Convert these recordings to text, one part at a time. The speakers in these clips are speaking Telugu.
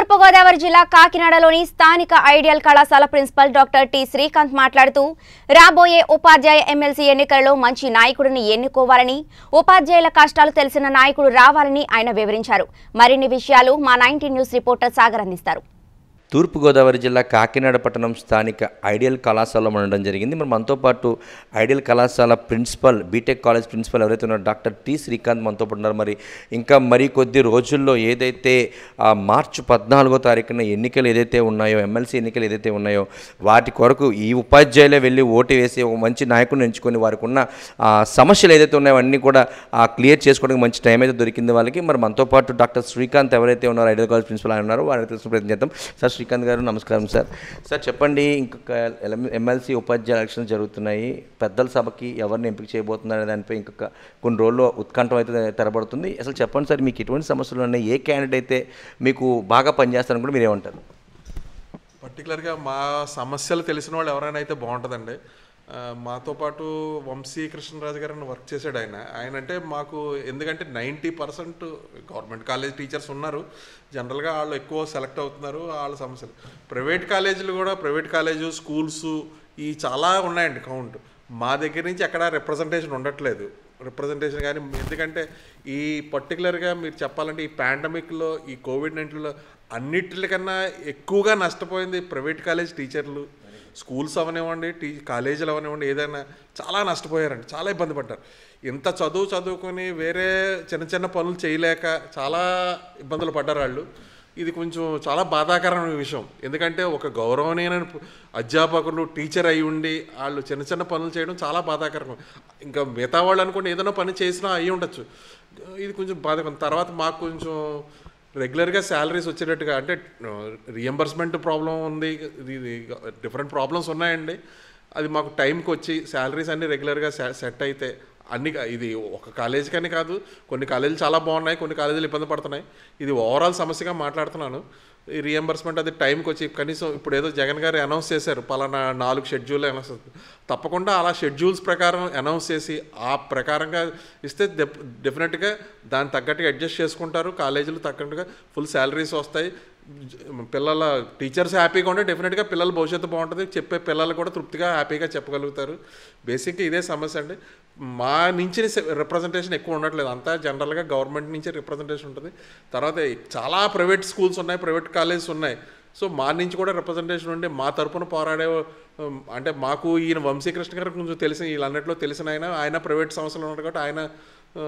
తూర్పుగోదావరి జిల్లా కాకినాడలోని స్థానిక ఐడియల్ కళాశాల ప్రిన్సిపల్ డాక్టర్ టి శ్రీకాంత్ మాట్లాడుతూ రాబోయే ఉపాధ్యాయ ఎమ్మెల్సీ ఎన్నికలలో మంచి నాయకుడిని ఎన్నుకోవాలని ఉపాధ్యాయుల కష్టాలు తెలిసిన నాయకుడు రావాలని ఆయన వివరించారు మరిన్ని విషయాలు మా నైన్టీ న్యూస్ రిపోర్టర్ సాగర్ అందిస్తారు తూర్పుగోదావరి జిల్లా కాకినాడ పట్టణం స్థానిక ఐడియల్ కళాశాలలో ఉండడం జరిగింది మరి మనతో పాటు ఐడియల్ కళాశాల ప్రిన్సిపల్ బీటెక్ కాలేజ్ ప్రిన్సిపల్ ఎవరైతే ఉన్నారో డాక్టర్ టి శ్రీకాంత్ మనతో పాటు ఉన్నారు మరి ఇంకా మరి కొద్ది రోజుల్లో ఏదైతే ఆ, మార్చి పద్నాలుగో తారీఖున ఎన్నికలు ఏదైతే ఉన్నాయో ఎమ్మెల్సీ ఎన్నికలు ఏదైతే ఉన్నాయో వాటి కొరకు ఈ ఉపాధ్యాయులే వెళ్ళి ఓటు వేసి ఒక మంచి నాయకుడిని ఎంచుకొని వారికి ఉన్న ఆ, సమస్యలు ఏదైతే ఉన్నాయో అన్నీ కూడా క్లియర్ చేసుకోవడానికి మంచి టైం అయితే దొరికింది వాళ్ళకి మరి మనతో పాటు డాక్టర్ శ్రీకాంత్ ఎవరైతే ఉన్నారో ఐడియల్ కాలేజ్ ప్రిన్సిపల్ ఆయన ఉన్నారో వారిని తెలుసు ప్రయత్నం చేద్దాం సార్ శ్రీకాంత్ గారు నమస్కారం సార్ సార్ చెప్పండి ఇంకొక ఎమ్మెల్సీ ఉపాధ్యాయ ఎలక్షన్స్ జరుగుతున్నాయి పెద్దల సభకి ఎవరిని ఎంపిక చేయబోతున్నారు అనే దానిపై ఇంకొక కొన్ని రోజుల్లో ఉత్కంఠం అయితే తెరబడుతుంది అసలు చెప్పండి సార్ మీకు ఎటువంటి సమస్యలు ఉన్నాయి ఏ క్యాండిడేట్ అయితే మీకు బాగా పనిచేస్తారని కూడా మీరేమంటారు పర్టికులర్గా మా సమస్యలు తెలిసిన వాళ్ళు ఎవరైనా అయితే బాగుంటుందండి ఆ, మాతో పాటు వంశీ కృష్ణరాజు గారిని వర్క్ చేశాడు ఆయన ఆయన అంటే మాకు ఎందుకంటే ninety percent government college teachers ఉన్నారు జనరల్గా వాళ్ళు ఎక్కువ సెలెక్ట్ అవుతున్నారు వాళ్ళ సమస్యలు ప్రైవేట్ కాలేజీలు కూడా ప్రైవేట్ కాలేజు స్కూల్స్ ఈ చాలా ఉన్నాయండి కౌంట్ మా దగ్గర నుంచి ఎక్కడ రిప్రజెంటేషన్ ఉండట్లేదు రిప్రజెంటేషన్ కానీ ఎందుకంటే ఈ పర్టికులర్గా మీరు చెప్పాలంటే ఈ పాండమిక్లో ఈ కోవిడ్ నైన్టీన్లో అన్నిటికన్నా ఎక్కువగా నష్టపోయింది ప్రైవేట్ కాలేజ్ టీచర్లు స్కూల్స్ అవనివ్వండి టీ కాలేజీలు అవనివ్వండి ఏదైనా చాలా నష్టపోయారండి చాలా ఇబ్బంది పడ్డారు ఇంత చదువు చదువుకొని వేరే చిన్న చిన్న పనులు చేయలేక చాలా ఇబ్బందులు పడ్డారు వాళ్ళు ఇది కొంచెం చాలా బాధాకరమైన విషయం ఎందుకంటే ఒక గౌరవనీయమైన అధ్యాపకులు టీచర్ అయి ఉండి వాళ్ళు చిన్న చిన్న పనులు చేయడం చాలా బాధాకరం ఇంకా మిగతా వాళ్ళు అనుకోండి ఏదైనా పని చేసినా అయ్యి ఉండొచ్చు ఇది కొంచెం బాధకరం తర్వాత మాకు కొంచెం రెగ్యులర్గా శాలరీస్ వచ్చేటట్టుగా అంటే రియంబర్స్మెంట్ ప్రాబ్లం ఉంది ఇది ఇది డిఫరెంట్ ప్రాబ్లమ్స్ ఉన్నాయండి అది మాకు టైంకి వచ్చి శాలరీస్ అన్నీ రెగ్యులర్గా సెట్ అయితే అన్ని ఇది ఒక కాలేజీ కానీ కాదు కొన్ని కాలేజీలు చాలా బాగున్నాయి కొన్ని కాలేజీలు ఇబ్బంది పడుతున్నాయి ఇది ఓవరాల్ సమస్యగా మాట్లాడుతున్నాను ఈ రియంబర్స్మెంట్ అది టైంకి వచ్చి కనీసం ఇప్పుడు ఏదో జగన్ గారు అనౌన్స్ చేశారు పలానా నాలుగు షెడ్యూల్ అనౌన్స్ తప్పకుండా అలా షెడ్యూల్స్ ప్రకారం అనౌన్స్ చేసి ఆ ప్రకారంగా ఇస్తే డెఫినెట్గా దాన్ని తగ్గట్టుగా అడ్జస్ట్ చేసుకుంటారు కాలేజీలు తగ్గట్టుగా ఫుల్ శాలరీస్ వస్తాయి పిల్లల టీచర్స్ హ్యాపీగా ఉంటే డెఫినెట్గా పిల్లల భవిష్యత్తు బాగుంటుంది చెప్పే పిల్లలు కూడా తృప్తిగా హ్యాపీగా చెప్పగలుగుతారు బేసిక్గా ఇదే సమస్య అండి మా నుంచి రిప్రజెంటేషన్ ఎక్కువ ఉండట్లేదు అంతా జనరల్గా గవర్నమెంట్ నుంచి రిప్రజెంటేషన్ ఉంటుంది తర్వాత చాలా ప్రైవేట్ స్కూల్స్ ఉన్నాయి ప్రైవేట్ కాలేజెస్ ఉన్నాయి సో మా నుంచి కూడా రిప్రజెంటేషన్ ఉండి మా తరపున పోరాడే ఉమ్, అంటే మాకు ఈయన వంశీకృష్ణ గారు కొంచెం తెలిసిన వీళ్ళన్నిట్లో తెలిసిన ఆయన ఆయన ప్రైవేట్ సమస్యలు ఉన్నాడు కాబట్టి ఆయన ఆ,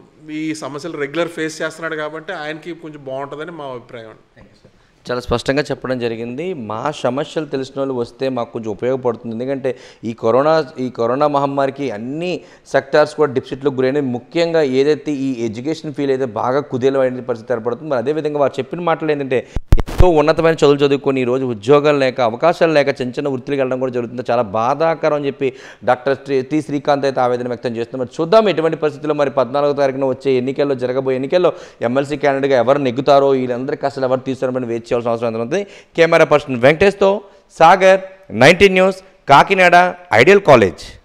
ఈ సమస్యలు రెగ్యులర్ ఫేస్ చేస్తున్నాడు కాబట్టి ఆయనకి కొంచెం బాగుంటుందని మా అభిప్రాయం అండి చాలా స్పష్టంగా చెప్పడం జరిగింది మా సమస్యలు తెలిసిన వాళ్ళు వస్తే మాకు కొంచెం ఉపయోగపడుతుంది ఎందుకంటే ఈ కరోనా ఈ కరోనా మహమ్మారికి అన్ని సెక్టార్స్ కూడా డిప్సిట్లకు గురైనవి ముఖ్యంగా ఏదైతే ఈ ఎడ్యుకేషన్ ఫీల్ అయితే బాగా కుదేలమైన పరిస్థితి ఏర్పడుతుంది మరి అదేవిధంగా వారు చెప్పిన మాటలు ఏంటంటే ఎంతో ఉన్నతమైన చదువులు చదువుకొని ఈరోజు ఉద్యోగాలు లేక అవకాశాలు లేక చిన్న చిన్న వృత్తులకు వెళ్ళడం కూడా జరుగుతుంది చాలా బాధాకరం అని చెప్పి డాక్టర్ శ్రీ టి శ్రీకాంత్ అయితే ఆవేదన వ్యక్తం చేస్తున్నారు మరి చూద్దాం ఎటువంటి పరిస్థితుల్లో మరి పద్నాలుగో తారీఖున వచ్చే ఎన్నికల్లో జరగబోయే ఎన్నికల్లో ఎమ్మెల్సీ క్యాండిడేట్గా ఎవరు నెగ్గుతారో వీళ్ళందరికీ అసలు ఎవరు తీస్తారని వేచి చేయాల్సిన అవసరం ఎంత ఉంది కెమెరా పర్సన్ వెంకటేష్తో Sagar nineteen news Kakinada ideal college